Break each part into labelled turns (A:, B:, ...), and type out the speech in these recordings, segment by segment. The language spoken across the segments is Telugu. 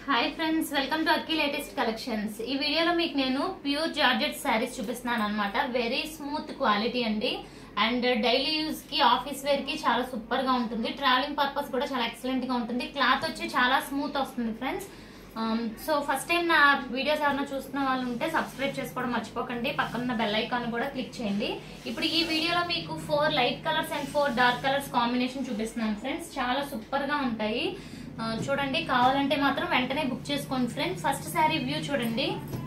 A: hi friends welcome to Akki latest collections ఈ వీడియోలో మీకు నేను ప్యూర్ జార్జెట్ శారీస్ చూపిస్తున్నాను అనమాట వెరీ స్మూత్ క్వాలిటీ అండి అండ్ డైలీ యూస్ కి ఆఫీస్ వేర్ కి చాలా సూపర్ గా ఉంటుంది ట్రావెలింగ్ పర్పస్ కూడా చాలా ఎక్సలెంట్ గా ఉంటుంది క్లాత్ వచ్చి చాలా స్మూత్ వస్తుంది ఫ్రెండ్స్ సో ఫస్ట్ టైం నా వీడియోస్ ఎవరైనా చూస్తున్న వాళ్ళు ఉంటే సబ్స్క్రైబ్ చేసుకోవడం మర్చిపోకండి పక్కన బెల్ ఐకాన్ కూడా క్లిక్ చేయండి ఇప్పుడు ఈ వీడియోలో మీకు four light colours and four dark colours combination చూపిస్తున్నాను ఫ్రెండ్స్ చాలా సూపర్ గా ఉంటాయి ఆ, చూడండి కావాలంటే మాత్రం వెంటనే బుక్ చేసుకోండి ఫ్రెండ్స్ ఫస్ట్ శారీ వ్యూ చూడండి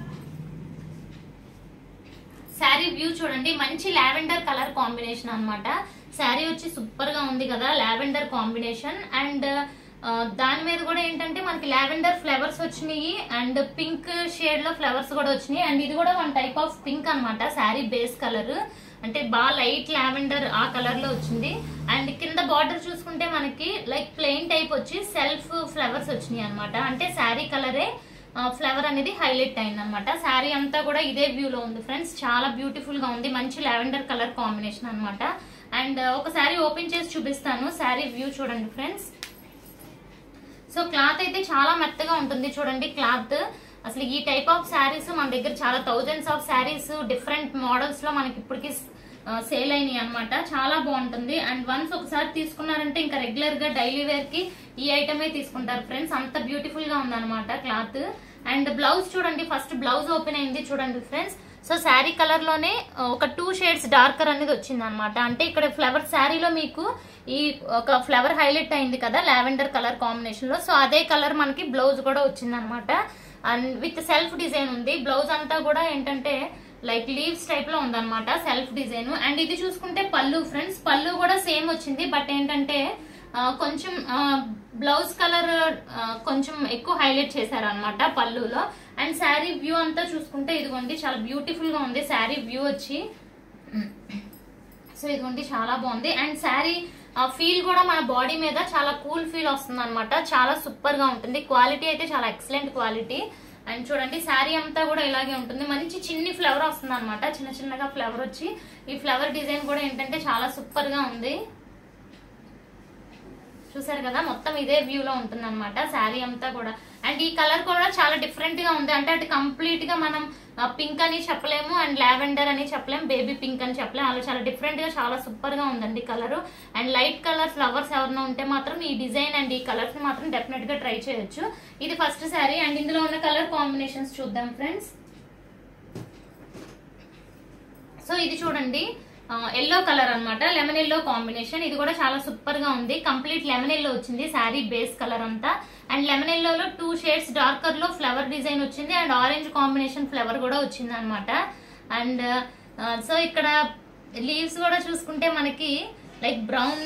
A: శారీ వ్యూ చూడండి మంచి లావెండర్ కలర్ కాంబినేషన్ అన్నమాట శారీ వచ్చి సూపర్ గా ఉంది కదా లావెండర్ కాంబినేషన్ అండ్ దాని మీద కూడా ఏంటంటే మనకి లావెండర్ ఫ్లవర్స్ వచ్చినాయి అండ్ పింక్ షేడ్ లో ఫ్లవర్స్ కూడా వచ్చినాయి అండ్ ఇది కూడా వన్ టైప్ ఆఫ్ పింక్ అన్నమాట శారీ బేస్ కలర్ అంటే బాగా లైట్ లావెండర్ ఆ కలర్ లో వచ్చింది అండ్ కింద బార్డర్ చూసుకుంటే మనకి లైక్ ప్లెయిన్ టైప్ వచ్చి సెల్ఫ్ ఫ్లవర్స్ వచ్చినాయి అన్నమాట అంటే శారీ కలరే ఫ్లవర్ అనేది హైలైట్ అయింది అనమాట శారీ అంతా కూడా ఇదే వ్యూ లో ఉంది ఫ్రెండ్స్ చాలా బ్యూటిఫుల్ గా ఉంది మంచి లావెండర్ కలర్ కాంబినేషన్ అన్నమాట అండ్ ఒక శారీ ఓపెన్ చేసి చూపిస్తాను శారీ వ్యూ చూడండి ఫ్రెండ్స్ సో క్లాత్ అయితే చాలా మెత్తగా ఉంటుంది చూడండి క్లాత్ అసలు ఈ టైప్ ఆఫ్ శారీస్ మన దగ్గర చాలా thousands of saris different models లో మనకి ఇప్పటికి సేల్ అయినాయి అనమాట చాలా బాగుంటుంది అండ్ వన్స్ ఒకసారి తీసుకున్నారంటే ఇంకా రెగ్యులర్ గా డైలీ వేర్ కి ఈ ఐటమే తీసుకుంటారు ఫ్రెండ్స్ అంత బ్యూటిఫుల్ గా ఉందన్నమాట క్లాత్ అండ్ బ్లౌజ్ చూడండి ఫస్ట్ బ్లౌజ్ ఓపెన్ అయింది చూడండి ఫ్రెండ్స్ సో శారీ కలర్ లోనే ఆ, ఒక టూ షేడ్స్ డార్కర్ అనేది వచ్చింది అనమాట అంటే ఇక్కడ ఫ్లవర్ శారీలో మీకు ఈ ఒక ఫ్లవర్ హైలైట్ అయింది కదా లావెండర్ కలర్ కాంబినేషన్ లో సో అదే కలర్ మనకి బ్లౌజ్ కూడా వచ్చింది అనమాట అండ్ విత్ సెల్ఫ్ డిజైన్ ఉంది బ్లౌజ్ అంతా కూడా ఏంటంటే లైక్ లీవ్స్ టైప్ లో ఉందన్నమాట సెల్ఫ్ డిజైన్ అండ్ ఇది చూసుకుంటే పళ్ళు ఫ్రెండ్స్ పళ్ళు కూడా సేమ్ వచ్చింది బట్ ఏంటంటే ఆ, కొంచెం బ్లౌజ్ కలర్ కొంచెం ఎక్కువ హైలైట్ చేశారు అనమాట పళ్ళులో అండ్ శారీ వ్యూ అంతా చూసుకుంటే ఇదిగోండి చాలా బ్యూటిఫుల్ గా ఉంది శారీ వ్యూ వచ్చి సో ఇదిగోండి చాలా బాగుంది అండ్ శారీ ఫీల్ కూడా మన బాడీ మీద చాలా కూల్ ఫీల్ వస్తుంది అనమాట చాలా సూపర్ గా ఉంటుంది క్వాలిటీ అయితే చాలా ఎక్సలెంట్ క్వాలిటీ అండ్ చూడండి శారీ అంతా కూడా ఇలాగే ఉంటుంది మంచి చిన్ని ఫ్లవర్ వస్తుంది అనమాట చిన్న చిన్నగా ఫ్లవర్ వచ్చి ఈ ఫ్లవర్ డిజైన్ కూడా ఏంటంటే చాలా సూపర్ గా ఉంది చూసారు కదా మొత్తం ఇదే వ్యూ లో ఉంటుంది అనమాట శారీ అంతా కూడా అండ్ ఈ కలర్ కూడా చాలా డిఫరెంట్ గా ఉంది అంటే అటు కంప్లీట్ గా మనం పింక్ అని చెప్పలేము అండ్ లావెండర్ అని చెప్పలేము బేబీ పింక్ అని చెప్పలేము అలా చాలా డిఫరెంట్ గా చాలా సూపర్ గా ఉందండి colour and light colour flowers ఎవరైనా ఉంటే మాత్రం ఈ డిజైన్ అండ్ ఈ కలర్స్ ని మాత్రం డెఫినెట్ గా ట్రై చేయొచ్చు ఇది ఫస్ట్ శారీ అండ్ ఇందులో ఉన్న కలర్ కాంబినేషన్స్ చూద్దాం ఫ్రెండ్స్ సో ఇది చూడండి ఎల్లో కలర్ అన్నమాట లెమన్ ఎల్లో కాంబినేషన్ ఇది కూడా చాలా సూపర్ గా ఉంది కంప్లీట్ లెమన్ ఎల్లో వచ్చింది శారీ బేస్ కలర్ అంతా అండ్ లెమన్ ఎల్లోలో టూ షేడ్స్ డార్కర్ లో ఫ్లవర్ డిజైన్ వచ్చింది అండ్ ఆరెంజ్ కాంబినేషన్ ఫ్లవర్ కూడా వచ్చింది అనమాట అండ్ సో ఇక్కడ లీవ్స్ కూడా చూసుకుంటే మనకి లైక్ బ్రౌన్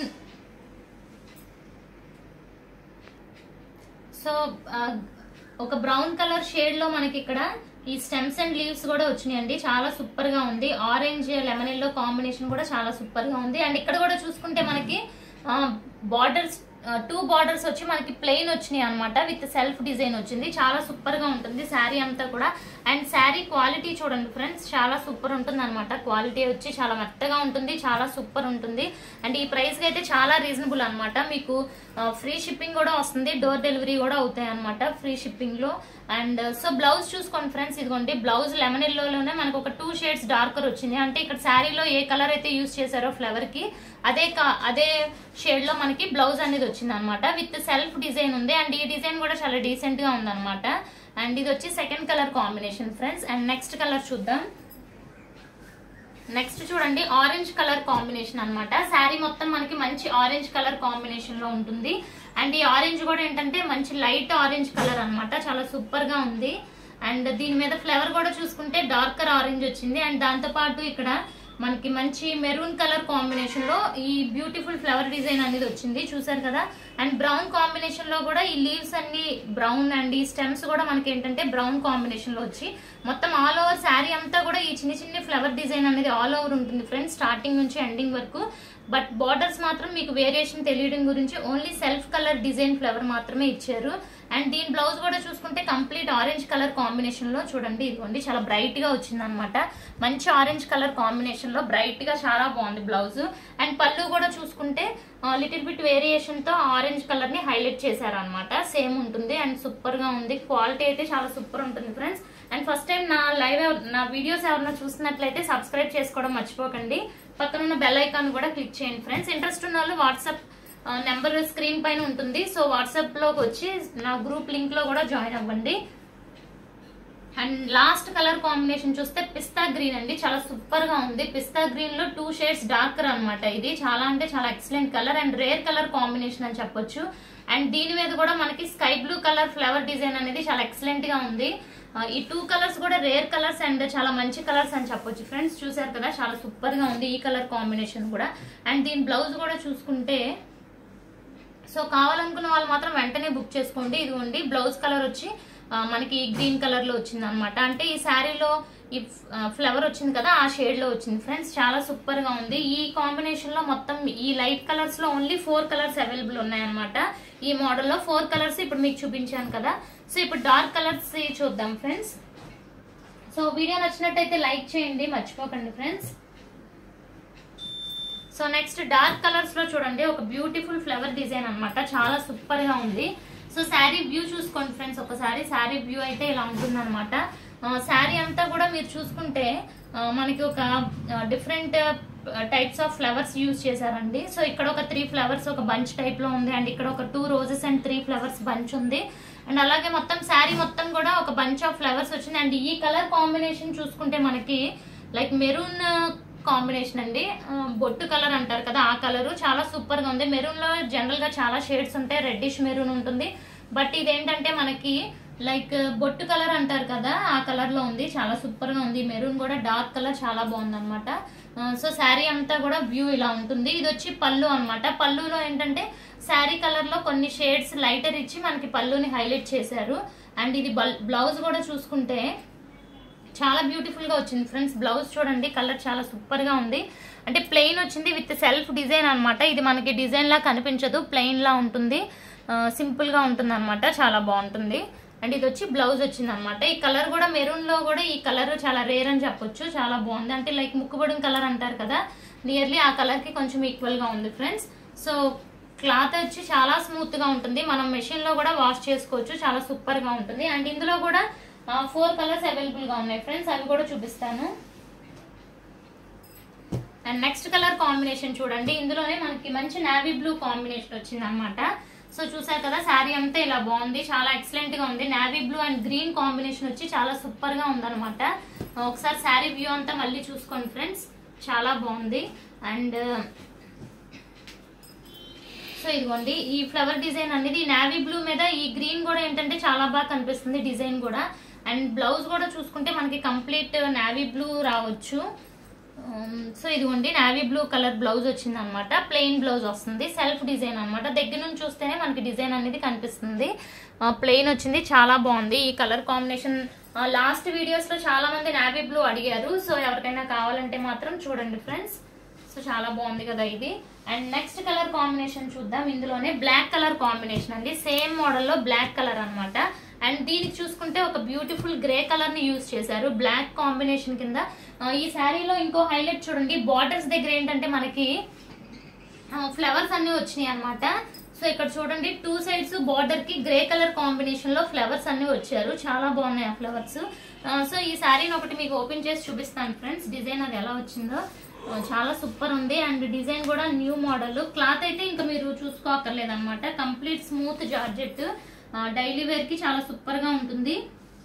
A: సో ఒక బ్రౌన్ కలర్ షేడ్ లో మనకి ఇక్కడ ఈ స్టెమ్స్ అండ్ లీవ్స్ కూడా వచ్చినాయండి చాలా సూపర్ గా ఉంది ఆరెంజ్ లెమన్ ఎల్లో కాంబినేషన్ కూడా చాలా సూపర్ గా ఉంది అండ్ ఇక్కడ కూడా చూసుకుంటే మనకి బార్డర్స్ టూ బార్డర్స్ వచ్చి మనకి ప్లెయిన్ వచ్చినాయి అనమాట విత్ సెల్ఫ్ డిజైన్ వచ్చింది చాలా సూపర్ గా ఉంటుంది శారీ అంతా కూడా అండ్ శారీ క్వాలిటీ చూడండి ఫ్రెండ్స్ చాలా సూపర్ ఉంటుంది అనమాట క్వాలిటీ వచ్చి చాలా మెత్తగా ఉంటుంది చాలా సూపర్ ఉంటుంది అండ్ ఈ ప్రైస్ కి అయితే చాలా రీజనబుల్ అనమాట మీకు ఫ్రీ షిప్పింగ్ కూడా వస్తుంది డోర్ డెలివరీ కూడా అవుతాయి అనమాట ఫ్రీ షిప్పింగ్ లో అండ్ సో బ్లౌజ్ చూసుకోండి ఫ్రెండ్స్ ఇదిగోండి బ్లౌజ్ లెమన్ ఎల్లోలోనే మనకు ఒక టూ షేడ్స్ డార్కర్ వచ్చింది అంటే ఇక్కడ శారీలో ఏ కలర్ అయితే యూస్ చేశారో ఫ్లవర్ కి అదే క- అదే షేడ్ లో మనకి బ్లౌజ్ అనేది వచ్చింది అనమాట విత్ సెల్ఫ్ డిజైన్ ఉంది అండ్ ఈ డిజైన్ కూడా చాలా డీసెంట్ గా ఉంది అనమాట అండ్ ఇది వచ్చి second colour combination friends and next colour చూద్దాం నెక్స్ట్ చూడండి ఆరెంజ్ కలర్ కాంబినేషన్ అన్నమాట శారీ మొత్తం మనకి మంచి ఆరెంజ్ కలర్ కాంబినేషన్ లో ఉంటుంది అండ్ ఈ ఆరెంజ్ కూడా ఏంటంటే మంచి లైట్ ఆరెంజ్ కలర్ అన్నమాట చాలా సూపర్ గా ఉంది అండ్ దీని మీద ఫ్లవర్ కూడా చూసుకుంటే డార్కర్ ఆరెంజ్ వచ్చింది అండ్ దాంతో పాటు ఇక్కడ మనకి మంచి మెరూన్ కలర్ కాంబినేషన్ లో ఈ బ్యూటిఫుల్ ఫ్లవర్ డిజైన్ అనేది వచ్చింది చూసారు కదా అండ్ బ్రౌన్ కాంబినేషన్ లో కూడా ఈ లీవ్స్ అన్ని బ్రౌన్ అండ్ ఈ స్టెమ్స్ కూడా మనకి ఏంటంటే బ్రౌన్ కాంబినేషన్ లో వచ్చి మొత్తం ఆల్ ఓవర్ శారీ అంతా కూడా ఈ చిన్న చిన్న ఫ్లవర్ డిజైన్ అనేది ఆల్ ఓవర్ ఉంటుంది ఫ్రెండ్స్ స్టార్టింగ్ నుంచి ఎండింగ్ వరకు బట్ బార్డర్స్ మాత్రం మీకు వేరియేషన్ తెలియడం గురించి only self colour design flower మాత్రమే ఇచ్చారు అండ్ దీని బ్లౌజ్ కూడా చూసుకుంటే కంప్లీట్ ఆరెంజ్ కలర్ కాంబినేషన్ లో చూడండి ఇదిగోండి చాలా బ్రైట్ గా వచ్చింది అనమాట మంచి ఆరెంజ్ కలర్ కాంబినేషన్ లో బ్రైట్ గా చాలా బాగుంది బ్లౌజ్ అండ్ పళ్ళు కూడా చూసుకుంటే లిటిల్ బిట్ వేరియేషన్ తో ఆరెంజ్ కలర్ ని హైలైట్ చేశారనమాట సేమ్ ఉంటుంది అండ్ సూపర్ గా ఉంది క్వాలిటీ అయితే చాలా సూపర్ ఉంటుంది ఫ్రెండ్స్ అండ్ ఫస్ట్ టైం నా లైవ్ నా వీడియోస్ ఎవరైనా చూస్తున్నట్లయితే సబ్స్క్రైబ్ చేసుకోవడం మర్చిపోకండి పక్కన ఉన్న బెల్ ఐకాన్ కూడా క్లిక్ చేయండి ఫ్రెండ్స్ ఇంట్రెస్ట్ ఉన్న వాళ్ళు వాట్సాప్ నెంబర్ స్క్రీన్ పైన ఉంటుంది సో వాట్సాప్ లోకి వచ్చి నా గ్రూప్ లింక్ లో కూడా జాయిన్ అవ్వండి అండ్ లాస్ట్ కలర్ కాంబినేషన్ చూస్తే పిస్తా గ్రీన్ అండి చాలా సూపర్ గా ఉంది పిస్తా గ్రీన్ లో టూ షేడ్స్ డార్కర్ అన్నమాట ఇది చాలా అంటే చాలా excellent colour and rare colour combination అని చెప్పొచ్చు అండ్ దీని మీద కూడా మనకి sky blue colour flower design అనేది చాలా ఎక్సలెంట్ గా ఉంది ఆ, ఈ టూ కలర్స్ కూడా రేర్ కలర్స్ అండ్ చాలా మంచి కలర్స్ అని చెప్పొచ్చు ఫ్రెండ్స్ చూసారు కదా చాలా సూపర్ గా ఉంది ఈ కలర్ కాంబినేషన్ కూడా అండ్ దీని బ్లౌజ్ కూడా చూసుకుంటే సో కావాలనుకున్న వాళ్ళు మాత్రం వెంటనే బుక్ చేసుకోండి ఇదిగోండి బ్లౌజ్ కలర్ వచ్చి ఆ, మనకి గ్రీన్ కలర్ లో వచ్చింది అనమాట అంటే ఈ శారీలో ఈ ఫ్లవర్ వచ్చింది కదా ఆ షేడ్ లో వచ్చింది ఫ్రెండ్స్ చాలా సూపర్ గా ఉంది ఈ కాంబినేషన్ లో మొత్తం ఈ లైట్ కలర్స్ లో ఓన్లీ ఫోర్ కలర్స్ అవైలబుల్ ఉన్నాయన్నమాట ఈ మోడల్ లో ఫోర్ కలర్స్ ఇప్పుడు మీకు చూపించాను కదా సో ఇప్పుడు డార్క్ కలర్స్ చూద్దాం ఫ్రెండ్స్ సో వీడియో నచ్చినట్టయితే లైక్ చేయండి మర్చిపోకండి friends so next dark colours లో చూడండి ఒక బ్యూటిఫుల్ ఫ్లవర్ డిజైన్ అన్నమాట చాలా సూపర్ గా ఉంది సో శారీ వ్యూ చూసుకోండి ఫ్రెండ్స్ ఒకసారి శారీ వ్యూ అయితే ఇలా ఉంటుంది అనమాట శారీ అంతా కూడా మీరు చూసుకుంటే ఆ, మనకి ఒక different types of flowers use చేశారండి సో ఇక్కడ ఒక త్రీ ఫ్లవర్స్ ఒక బంచ్ టైప్ లో ఉంది అండ్ ఇక్కడ ఒక two roses and three flowers bunch ఉంది అండ్ అలాగే మొత్తం శారీ మొత్తం కూడా ఒక బంచ్ ఆఫ్ ఫ్లవర్స్ వచ్చింది అండ్ ఈ కలర్ కాంబినేషన్ చూసుకుంటే మనకి లైక్ మెరూన్ కాంబినేషన్ అండి ఆ, బొట్టు కలర్ అంటారు కదా ఆ కలర్ చాలా సూపర్ గా ఉంది మెరూన్ లో జనరల్ గా చాలా షేడ్స్ ఉంటాయి రెడ్డిష్ మెరూన్ ఉంటుంది బట్ ఇదేంటంటే మనకి లైక్ బొట్టు కలర్ అంటారు కదా ఆ కలర్ లో ఉంది చాలా సూపర్ గా ఉంది మెరూన్ కూడా డార్క్ కలర్ చాలా బాగుంది అనమాట సో శారీ అంతా కూడా వ్యూ ఇలా ఉంటుంది ఇది వచ్చి పళ్ళు అన్నమాట పళ్ళులో ఏంటంటే శారీ కలర్ లో కొన్ని షేడ్స్ లైటర్ ఇచ్చి మనకి పళ్ళుని హైలైట్ చేశారు అండ్ ఇది బ్లౌజ్ కూడా చూసుకుంటే చాలా బ్యూటిఫుల్ గా వచ్చింది ఫ్రెండ్స్ బ్లౌజ్ చూడండి కలర్ చాలా సూపర్ గా ఉంది అంటే ప్లెయిన్ వచ్చింది విత్ సెల్ఫ్ డిజైన్ అన్నమాట ఇది మనకి డిజైన్ లా కనిపించదు ప్లెయిన్ లా ఉంటుంది సింపుల్ గా ఉంటుంది అనమాట చాలా బాగుంటుంది అండ్ ఇది వచ్చి బ్లౌజ్ వచ్చింది అనమాట ఈ కలర్ కూడా మెరూన్ లో కూడా ఈ కలర్ చాలా రేర్ అని చెప్పొచ్చు చాలా బాగుంది అంటే లైక్ ముక్కుబడిన కలర్ అంటారు కదా నియర్లీ ఆ కలర్ కి కొంచెం ఈక్వల్ గా ఉంది ఫ్రెండ్స్ సో క్లాత్ వచ్చి చాలా స్మూత్ గా ఉంటుంది మనం మెషిన్ లో కూడా వాష్ చేసుకోవచ్చు చాలా సూపర్ గా ఉంటుంది అండ్ ఇందులో కూడా ఫోర్ కలర్స్ అవైలబుల్ గా ఉన్నాయి ఫ్రెండ్స్ అవి కూడా చూపిస్తాను అండ్ నెక్స్ట్ కలర్ కాంబినేషన్ చూడండి ఇందులోనే మనకి మంచి నావీ బ్లూ కాంబినేషన్ వచ్చింది అనమాట సో చూసారు కదా శారీ అంతా ఇలా బాగుంది చాలా ఎక్సలెంట్ గా ఉంది navy blue and green combination వచ్చి చాలా సూపర్ గా ఉందన్నమాట ఒకసారి శారీ వ్యూ అంతా మళ్ళీ చూసుకోండి ఫ్రెండ్స్ చాలా బాగుంది అండ్ సో ఇదిగోండి ఈ ఫ్లవర్ డిజైన్ అనేది నావీ బ్లూ మీద ఈ గ్రీన్ కూడా ఏంటంటే చాలా బాగా కనిపిస్తుంది డిజైన్ కూడా అండ్ బ్లౌజ్ కూడా చూసుకుంటే మనకి కంప్లీట్ నావీ బ్లూ రావచ్చు ఉమ్, సో ఇదిగోండి నావీ బ్లూ కలర్ బ్లౌజ్ వచ్చింది అనమాట ప్లెయిన్ బ్లౌజ్ వస్తుంది సెల్ఫ్ డిజైన్ అన్నమాట దగ్గర నుంచి చూస్తేనే మనకి డిజైన్ అనేది కనిపిస్తుంది ప్లెయిన్ వచ్చింది చాలా బాగుంది ఈ కలర్ కాంబినేషన్ లాస్ట్ వీడియోస్ లో చాలా మంది నావీ బ్లూ అడిగారు సో ఎవరికైనా కావాలంటే మాత్రం చూడండి ఫ్రెండ్స్ సో చాలా బాగుంది కదా ఇది అండ్ నెక్స్ట్ కలర్ కాంబినేషన్ చూద్దాం ఇందులోనే బ్లాక్ కలర్ కాంబినేషన్ అండి సేమ్ మోడల్ లో బ్లాక్ కలర్ అన్నమాట అండ్ దీనికి చూసుకుంటే ఒక బ్యూటిఫుల్ గ్రే కలర్ ని యూజ్ చేశారు బ్లాక్ కాంబినేషన్ కింద ఆ, ఈ శారీలో ఇంకో హైలైట్ చూడండి బార్డర్స్ దగ్గర ఏంటంటే మనకి ఫ్లవర్స్ అన్ని వచ్చినాయి అన్నమాట సో ఇక్కడ చూడండి టూ సైడ్స్ బార్డర్ కి గ్రే కలర్ కాంబినేషన్ లో ఫ్లవర్స్ అన్ని వచ్చారు చాలా బాగున్నాయి ఆ ఫ్లవర్స్ సో ఈ శారీని ఒకటి మీకు ఓపెన్ చేసి చూపిస్తాను ఫ్రెండ్స్ డిజైన్ అది ఎలా వచ్చిందో ఆ, చాలా సూపర్ ఉంది అండ్ డిజైన్ కూడా న్యూ మోడల్ క్లాత్ అయితే ఇంకా మీరు చూసుకోక్కర్లేదు అనమాట complete smooth georgette daily wear కి చాలా సూపర్ గా ఉంటుంది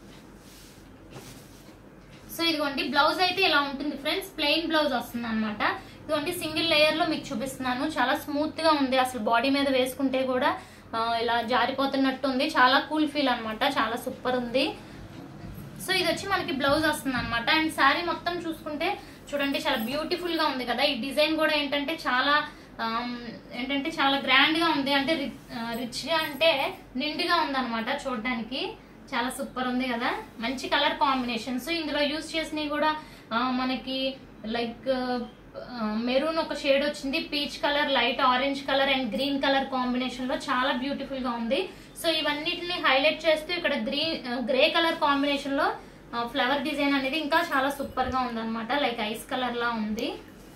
A: సో ఇదిగోండి బ్లౌజ్ అయితే ఇలా ఉంటుంది ఫ్రెండ్స్ ప్లెయిన్ బ్లౌజ్ వస్తుంది అనమాట ఇదిగోండి సింగిల్ లేయర్ లో మీకు చూపిస్తున్నాను చాలా స్మూత్ గా ఉంది అసలు బాడీ మీద వేసుకుంటే కూడా ఆ, ఇలా జారిపోతున్నట్టు ఉంది చాలా కూల్ ఫీల్ అన్నమాట చాలా సూపర్ ఉంది సో ఇది వచ్చి మనకి బ్లౌజ్ వస్తుంది అనమాట అండ్ శారీ మొత్తం చూసుకుంటే చూడండి చాలా బ్యూటిఫుల్ గా ఉంది కదా ఈ డిజైన్ కూడా ఏంటంటే చాలా ఆమ్, ఏంటంటే చాలా గ్రాండ్ గా ఉంది అంటే రిచ్ గా అంటే నిండుగా ఉంది అనమాట చూడడానికి చాలా సూపర్ ఉంది కదా మంచి కలర్ కాంబినేషన్స్ ఇందులో యూస్ చేసినవి కూడా ఆ, మనకి లైక్ మెరూన్ ఒక షేడ్ వచ్చింది peach colour light orange colour and green colour combination లో చాలా బ్యూటిఫుల్ గా ఉంది సో ఇవన్నిటిని హైలైట్ చేస్తూ ఇక్కడ గ్రీన్ గ్రే కలర్ కాంబినేషన్ లో ఫ్లవర్ డిజైన్ అనేది ఇంకా చాలా సూపర్ గా ఉంది అనమాట లైక్ ఐస్ కలర్ లా ఉంది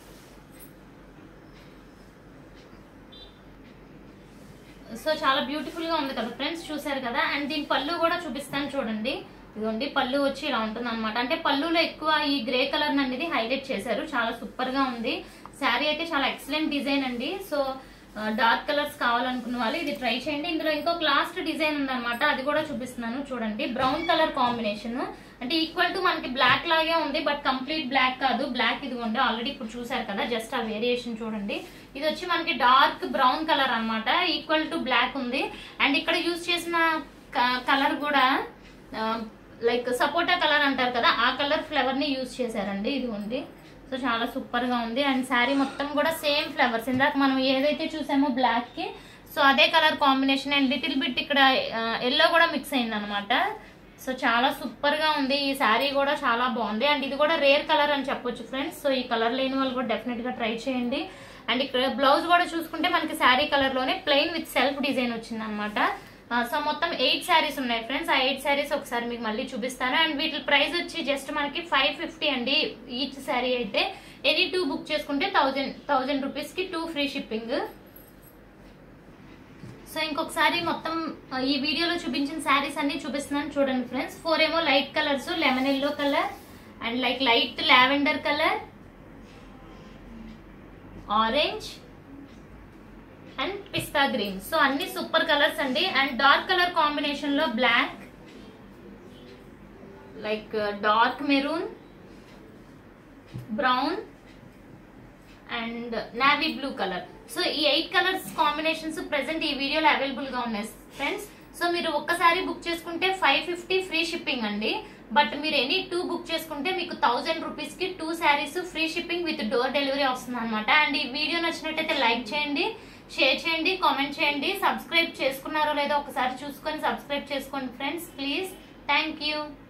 A: సో చాలా బ్యూటిఫుల్ గా ఉంది కదా ఫ్రెండ్స్ చూసారు కదా అండ్ దీని పళ్ళు కూడా చూపిస్తాను చూడండి ఇదిగోండి పళ్ళు వచ్చి ఇలా ఉంటుంది అనమాట అంటే పళ్ళులో ఎక్కువ ఈ గ్రే కలర్ అనేది హైలైట్ చేశారు చాలా సూపర్ గా ఉంది శారీ అయితే చాలా ఎక్సలెంట్ డిజైన్ అండి సో డార్క్ కలర్స్ కావాలనుకున్న వాళ్ళు ఇది ట్రై చేయండి ఇందులో ఇంకొక లాస్ట్ డిజైన్ ఉందన్నమాట అది కూడా చూపిస్తున్నాను చూడండి బ్రౌన్ కలర్ కాంబినేషన్ అంటే ఈక్వల్ టు మనకి బ్లాక్ లాగే ఉంది బట్ కంప్లీట్ బ్లాక్ కాదు బ్లాక్ ఇదిగోండి ఆల్రెడీ ఇప్పుడు చూసారు కదా జస్ట్ ఆ వేరియేషన్ చూడండి ఇది వచ్చి మనకి డార్క్ బ్రౌన్ కలర్ అన్నమాట ఈక్వల్ టు బ్లాక్ ఉంది అండ్ ఇక్కడ యూజ్ చేసిన కలర్ కూడా లైక్ సపోటా కలర్ అంటారు కదా ఆ కలర్ ఫ్లవర్ ని యూజ్ చేశారండి ఇదిగోండి సో చాలా సూపర్ గా ఉంది అండ్ శారీ మొత్తం కూడా సేమ్ ఫ్లవర్స్ ఇందాక మనం ఏదైతే చూసామో బ్లాక్ కి సో అదే colour combination and little bit ఇక్కడ ఎల్లో కూడా మిక్స్ అయింది అనమాట సో చాలా సూపర్ గా ఉంది ఈ శారీ కూడా చాలా బాగుంది అండ్ ఇది కూడా రేర్ కలర్ అని చెప్పొచ్చు ఫ్రెండ్స్ సో ఈ కలర్ లేని వాళ్ళు కూడా డెఫినెట్ గా ట్రై చేయండి అండ్ ఇక్కడ బ్లౌజ్ కూడా చూసుకుంటే మనకి శారీ కలర్ లోనే ప్లెయిన్ విత్ సెల్ఫ్ డిజైన్ వచ్చింది అనమాట సో మొత్తం ఎయిట్ శారీస్ ఉన్నాయి ఫ్రెండ్స్ ఆ ఎయిట్ శారీస్ ఒకసారి మీకు మళ్ళీ చూపిస్తాను అండ్ వీటి ప్రైస్ వచ్చి జస్ట్ మనకి ఫైవ్ ఫిఫ్టీ అండి ఈచ్ శారీ అయితే ఎనీ టూ బుక్ చేసుకుంటే థౌజండ్ థౌజండ్ రూపీస్ కి టూ ఫ్రీ షిప్పింగ్ సో ఇంకొకసారి మొత్తం ఆ, ఈ వీడియోలో చూపించిన శారీస్ అన్ని చూపిస్తున్నాను చూడండి ఫ్రెండ్స్ ఫోర్ ఏమో light colours lemon yellow colour and like light lavender colour orange and pista green so అన్ని సూపర్ కలర్స్ అండి అండ్ డార్క్ కలర్ కాంబినేషన్ లో black like dark maroon brown and navy blue colour so ఈ ఎయిట్ కలర్స్ కాంబినేషన్స్ ప్రెసెంట్ ఈ వీడియోలో అవైలబుల్ గా ఉన్నాయి ఫ్రెండ్స్ సో మీరు ఒక్కసారి బుక్ చేసుకుంటే ఫైవ్ ఫిఫ్టీ ఫ్రీ షిప్పింగ్ అండి బట్ మీరు ఎనీ టూ బుక్ చేసుకుంటే మీకు థౌజండ్ రూపీస్ కి two saris free shipping with door delivery వస్తుంది అనమాట అండ్ ఈ వీడియో నచ్చినట్టయితే లైక్ చేయండి షేర్ చేయండి కామెంట్ చేయండి సబ్స్క్రైబ్ చేసుకున్నారో లేదో ఒకసారి చూసుకొని సబ్స్క్రైబ్ చేసుకోండి ఫ్రెండ్స్ ప్లీజ్ థ్యాంక్ యూ